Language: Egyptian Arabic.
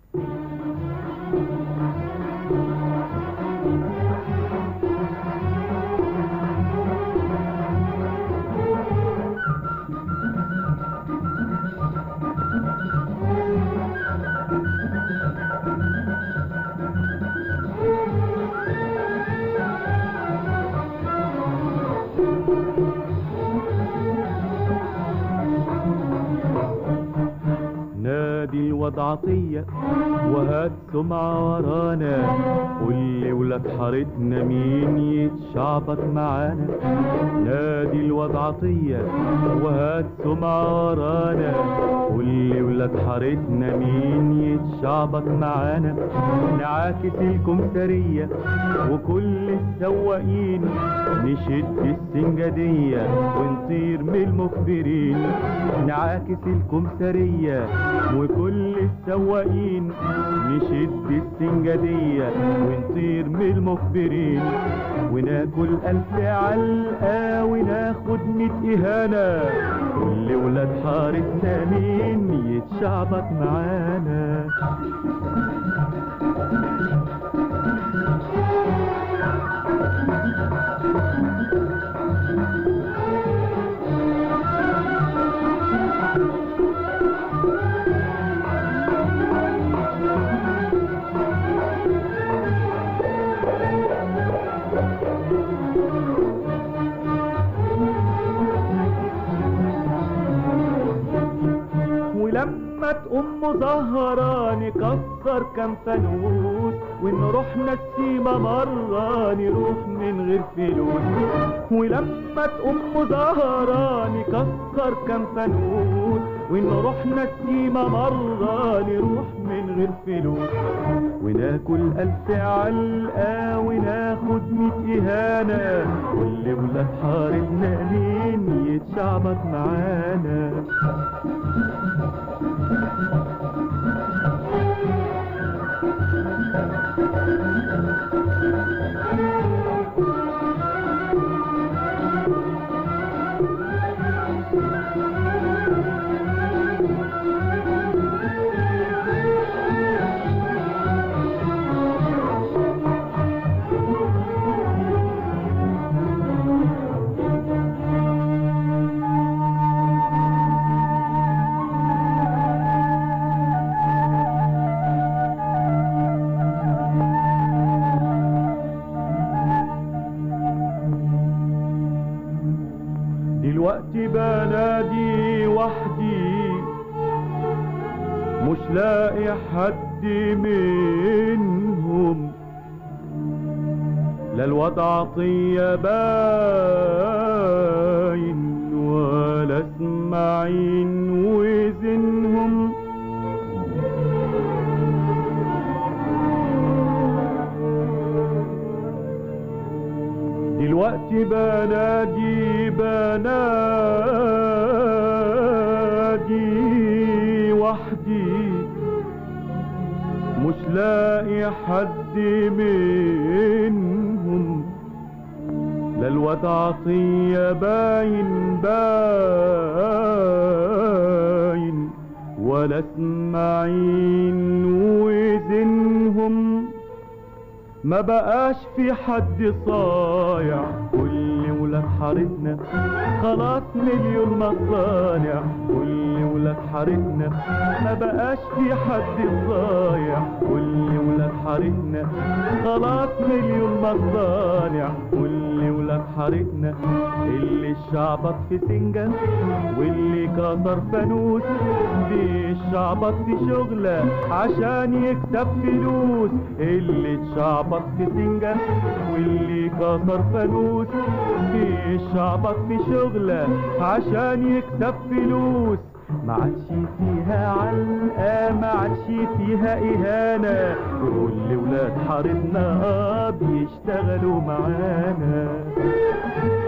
نادي الواد عطية وهات سمعة ورانا قول لي ولاد حارتنا مين يتشعبط معانا نادي الواد عطية وهات سمعة ورانا قول لي ولاد حارتنا مين يتشعبط معانا نعاكس الكمثرية وكل السواقين نشد السنجدية ونطير من المخبرين نعاكس الكمثرية وكل السواقين نشد السنجدية ونطير من المخبرين وناكل ألف علقة وناخد ميت إهانة كل ولاد حارتنا مين يتشعبط معانا ولما تقوم مظاهرة نكسر كام فانوس ونروح نسيمة مرة نروح من غير فلوس ولما تقوم مظاهرة نكسر كام فانوس ونروح نسيمة مرة نروح من غير فلوس وناكل ألف علقة وناخد ميت إهانة كل ولاد حارتنا مين يتشعبط معانا دلوقتي بنادي وحدي مش لاقي حد منهم لا الواد عطية باين ولا اسماعيل وزنهم دلوقتي بنادي بنادي وحدي مش لاقي حد منهم لا الواد عطية باين باين ولا اسماعيل وزنهم ما بقاش في حد صايع كل ولاد حارتنا خلاص مليون مصانع كل ولاد حارتنا ما بقاش في حد صايع كل ولاد حارتنا خلاص مليون مصانع كل ولاد حارتنا اللي شعبط في سنجة واللي كسر فانوس بيشعبط في شغلة عشان يكسب فلوس اللي اتشعبط في سنجة واللي كسر فانوس بيشعبط في شغلة عشان يكسب فلوس ما عادش فيها علقة ما عادش فيها إهانة كل ولاد حارتنا آه بيشتغلوا معانا